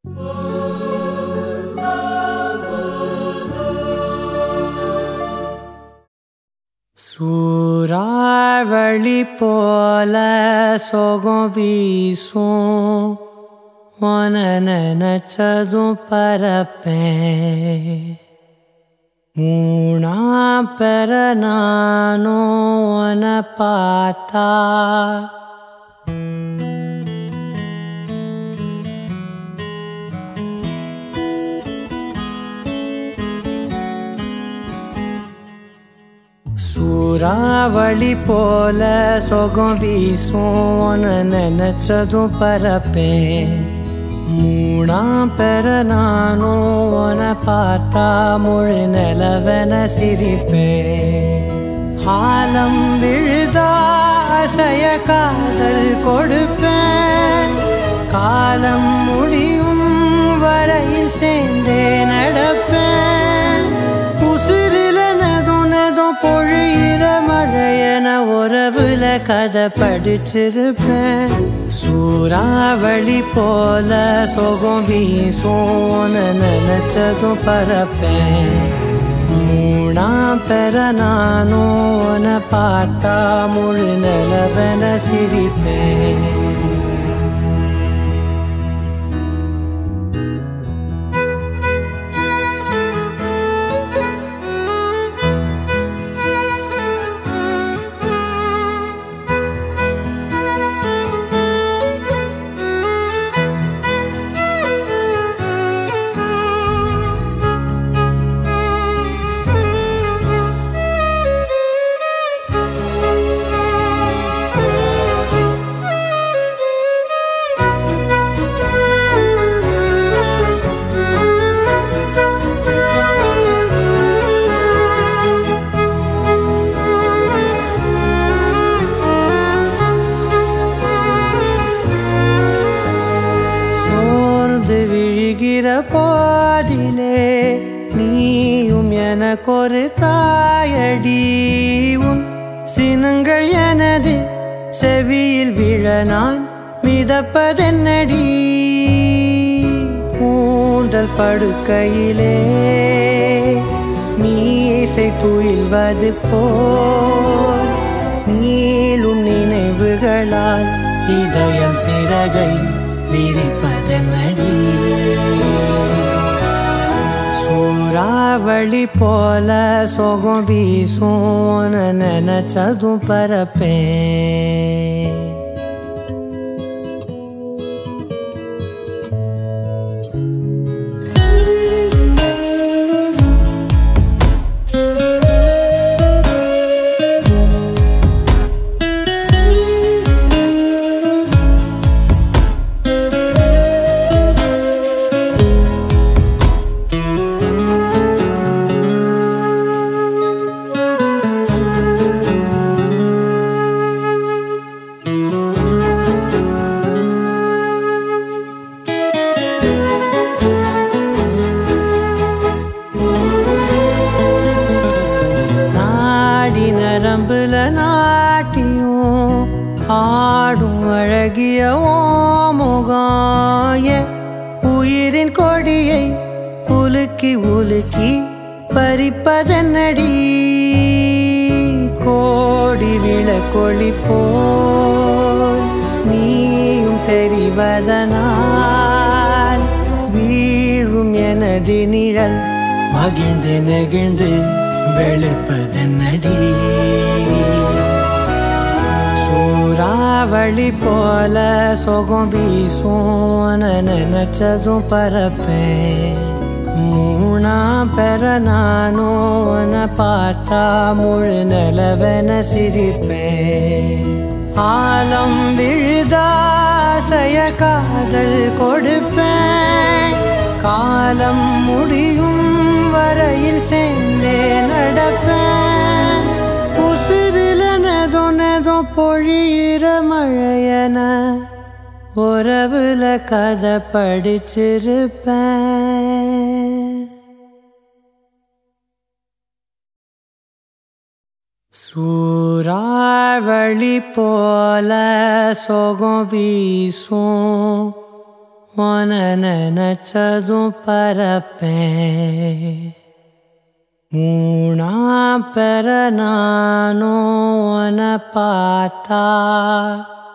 சூறாவளி போல சோகம் வீசும் உன நினைச்சதும் பரப்பேன் மூணா பெற நானும் உன பார்த்தா சூறாவளி போல சொகம் வீசும் உன நினைச்சதும் பரப்பேன் மூணாம் பெற நானும் உன பார்த்தா முழு நிலவென சிரிப்பேன் ஆலம் விழுதா அசைய காதல் கொடுப்பேன் காலம் முடியும் வரையில் சேர்ந்தே நடப்பேன் உசிரில நெதோ நெதோ பொழியிற மழையன உறவுல கதை படிச்சிருப்பேன் சூறாவளி போல சொகம் வீசும் நினைச்சதும் பரப்பேன் மூணா பெற நானும் உன பார்த்தா முழு நிலவென சிரிப்பேன் சோர்ந்து விழுகிற பாதிலே நீயும் எனக்கொரு தாயடி உன் சினங்கள் எனது செவியில் விழ நான் மிதப்பதென்னடி கூந்தல் படுக்கையிலே மீசை துயில்வது போல் நீளும் நினைவுகளால் இதயம் சிறகை விரிப்பதனடி சூறாவளி போல சொகம் வீசும் நினைச்சதும் பரப்பேன் நாடி நரம்புல நாட்டியும் ஆடும் அழகிய ஓ முகம் என் உயிரின் கொடியை உலுக்கி உலுக்கி பறிப்பதென்னடி கோடி விளக்கொளி போல் நீயும் தெரிவதனால் வீழும் எனது நிழல் மகிழ்ந்து நெகிழ்ந்து வெளுப்பதென்னடி சூறாவளி போல சொகம் வீசும் நினைச்சதும் பரப்பேன் மூணா பெற நானும் உன பார்த்தா முழு நிலவென சிரிப்பேன் ஆலம் விழுதாசைய காதல் கொடுப்பேன் காலம் முடியும் வரையில் சேர்ந்தே நடப்பேன் உசிரில நெதோ நெதோ பொழியிற மழையன உறவுல கதை படிச்சிருப்பேன் சூறாவளி போல சொகம் வீசும் உன நினைச்சதும் பரப்பேன் மூணா பெற நானும் உன பார்த்தா